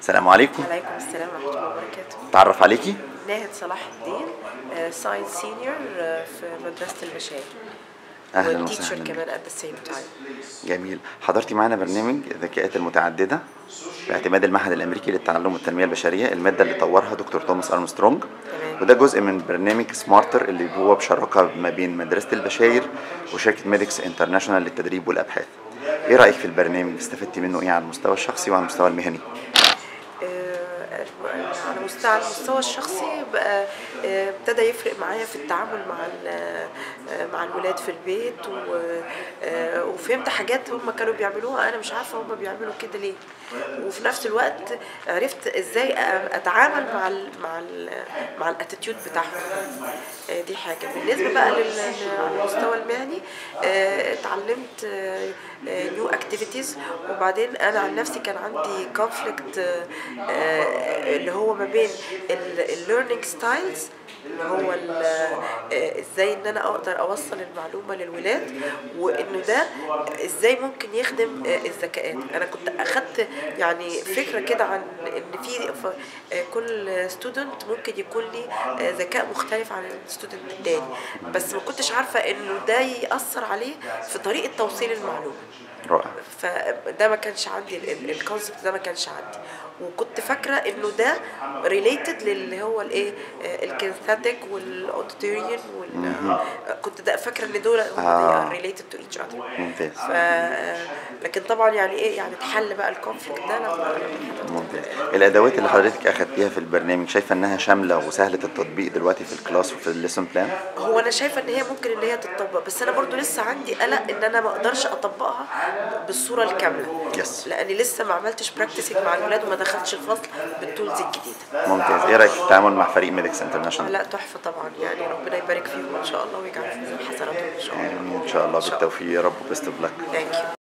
السلام عليكم عليكم السلام ورحمة الله وبركاته تعرف عليكي ناهد صلاح الدين ساينس سينيور في مدرسة المشاية اهلا وتيتشر وسهلا كمان at the same time جميل حضرتي معانا برنامج الذكاءات المتعدده باعتماد المعهد الامريكي للتعلم والتنميه البشريه الماده اللي طورها دكتور توماس ارمسترونج تمام. وده جزء من برنامج سمارتر اللي هو بشراكه ما بين مدرسه البشاير وشركه ميديكس انترناشونال للتدريب والابحاث ايه رايك في البرنامج استفدتي منه ايه على المستوى الشخصي وعلى المستوى المهني آه، على مستوى على المستوى الشخصي بقى آه، ابتدى يفرق معايا في التعامل مع ال- آه، مع الولاد في البيت و- آه، وفهمت حاجات هم كانوا بيعملوها انا مش عارفه هم بيعملوا كده ليه وفي نفس الوقت عرفت ازاي أ- اتعامل مع ال مع ال مع الاتيتيود بتاعهم آه، دي حاجه بالنسبه بقى لل- على المستوى المهني آه، اتعلمت نيو اكتيفيتيز وبعدين انا عن نفسي كان عندي كونفليكت اللي هو ما بين الليرنينج ستايلز اللي هو ال- آه، ازاي ان انا اقدر اوصل المعلومه للولاد وانه ده ازاي ممكن يخدم آه، الذكاءات انا كنت اخدت يعني فكره كده عن ان في ف- آه، كل ستودنت ممكن يكون لي آه، ذكاء مختلف عن الستودنت التاني بس ما كنتش عارفه انه ده ياثر عليه في طريقه توصيل المعلومه رائع فده ما كانش عندي الكونسبت ده ما كانش عندي وكنت فاكره انه ده ريليتد للي هو الايه الكينثاتيك والاوديتوريان وال كنت ده فاكره ان دول هم آه. ريليتد تو ايتش اذر ممتاز ف لكن طبعا يعني ايه يعني اتحل بقى الكونفليكت ده لما لما ممتاز الادوات اللي حضرتك اخدتيها في البرنامج شايفه انها شامله وسهله التطبيق دلوقتي في الكلاس وفي الليسون بلان هو انا شايفه ان هي ممكن ان هي تتطبق بس انا برضو لسه عندي قلق ان انا ما اقدرش اطبقها بالصوره الكامله يس. لاني لسه ما عملتش براكتسنج مع الولاد وما دخلتش الفصل بالتولز الجديده ممتاز ايه رايك في التعامل مع فريق ميديكس انترناشونال لا تحفه طبعا يعني ربنا يبارك فيهم ان شاء الله ويجعل في ميزان حسناتهم ان شاء الله ان شاء الله بالتوفيق يا رب بيست اوف لك ثانك يو